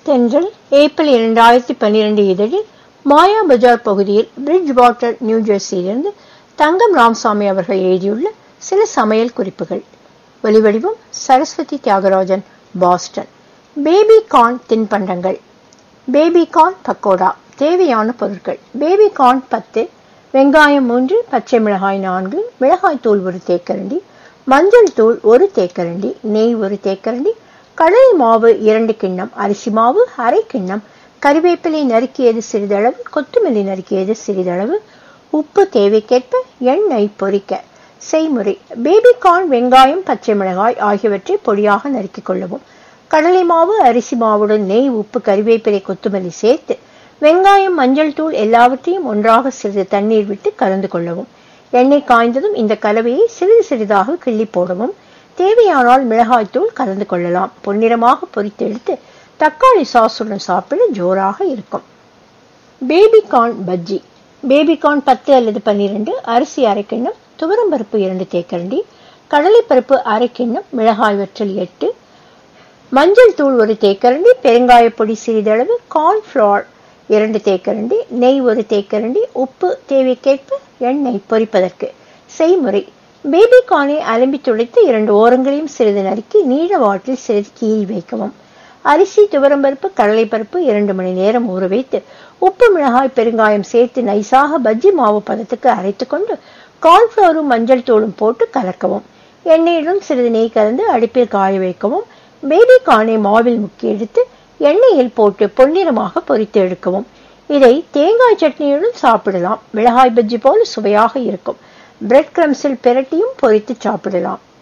தென்றல் ஏப்ரல் இரண்டாயிரத்தி பன்னிரண்டு இதழில் மாயா பஜார் பகுதியில் பிரிட்ஜ் வாட்டர் நியூ ஜெர்சியிலிருந்து தங்கம் ராமசாமி அவர்கள் எழுதியுள்ள சில சமையல் குறிப்புகள் ஒலிவடிவம் Saraswathi Thiagarajan Boston baby corn தின்பண்டங்கள் பேபி கார்ன் பக்கோடா தேவையான பொருட்கள் பேபி கார்ன் பத்து வெங்காயம் மூன்று பச்சை மிளகாய் நான்கு மிளகாய் தூள் ஒரு தேக்கரண்டி மஞ்சள் தூள் ஒரு தேக்கரண்டி நெய் ஒரு தேக்கரண்டி கடலை மாவு இரண்டு கிண்ணம் அரிசி மாவு அரை கிண்ணம் கறிவேப்பிலை நறுக்கியது சிறிதளவு கொத்தமல்லி நறுக்கியது சிறிதளவு உப்பு தேவைக்கேற்ப எண்ணெய் பொரிக்க செய்முறை பேபி கார்ன் வெங்காயம் பச்சை மிளகாய் ஆகியவற்றை பொடியாக நறுக்கிக் கொள்ளவும் கடலை மாவு அரிசி மாவுடன் நெய் உப்பு கறிவேப்பிலை கொத்தமல்லி சேர்த்து வெங்காயம் மஞ்சள் தூள் எல்லாவற்றையும் ஒன்றாக சிறிது தண்ணீர் விட்டு கலந்து கொள்ளவும் எண்ணெய் காய்ந்ததும் இந்த கலவையை சிறிது சிறிதாக கிள்ளி போடவும் தேவையானால் மிளகாய்த்தூள் கலந்து கொள்ளலாம் பொன்னிறமாக பொரித்தெடுத்து தக்காளி சாஸுடன் சாப்பிட ஜோராக இருக்கும் baby corn bajji baby corn பத்து அல்லது பன்னிரண்டு அரிசி அரை கிண்ணம் துவரம்பருப்பு இரண்டு தேக்கரண்டி கடலைப்பருப்பு அரை கிண்ணம் மிளகாய் வற்றல் எட்டு மஞ்சள் தூள் ஒரு தேக்கரண்டி பெருங்காய பொடி சிறிதளவு கார்ன்ஃப்ளவர் இரண்டு தேக்கரண்டி நெய் ஒரு தேக்கரண்டி உப்பு தேவைக்கேற்ப எண்ணெய் பொரிப்பதற்கு செய்முறை பேபி கார்னை அலம்பி துடைத்து இரண்டு ஓரங்களையும் சிறிது நறுக்கி நீள வாட்டில் சிறிது கீறி வைக்கவும் அரிசி துவரம்பருப்பு கடலைப்பருப்பு இரண்டு மணி நேரம் ஊற வைத்து உப்பு மிளகாய் பெருங்காயம் சேர்த்து நைசாக பஜ்ஜி மாவு பதத்துக்கு அரைத்து கொண்டு கார்ன்ஃப்ளவரும் மஞ்சள் தூளும் போட்டு கலக்கவும் எண்ணெயிலும் சிறிது நெய் கலந்து அடுப்பில் காய வைக்கவும் பேபி கார்னை மாவில் முக்கி எடுத்து எண்ணெயில் போட்டு பொன்னிறமாக பொரித்து எடுக்கவும் இதை தேங்காய் சட்னியுடன் சாப்பிடலாம் மிளகாய் பஜ்ஜி போல சுவையாக இருக்கும் பிரெட் கிரம்ஸில் பிரட்டியும் பொரித்து சாப்பிடலாம்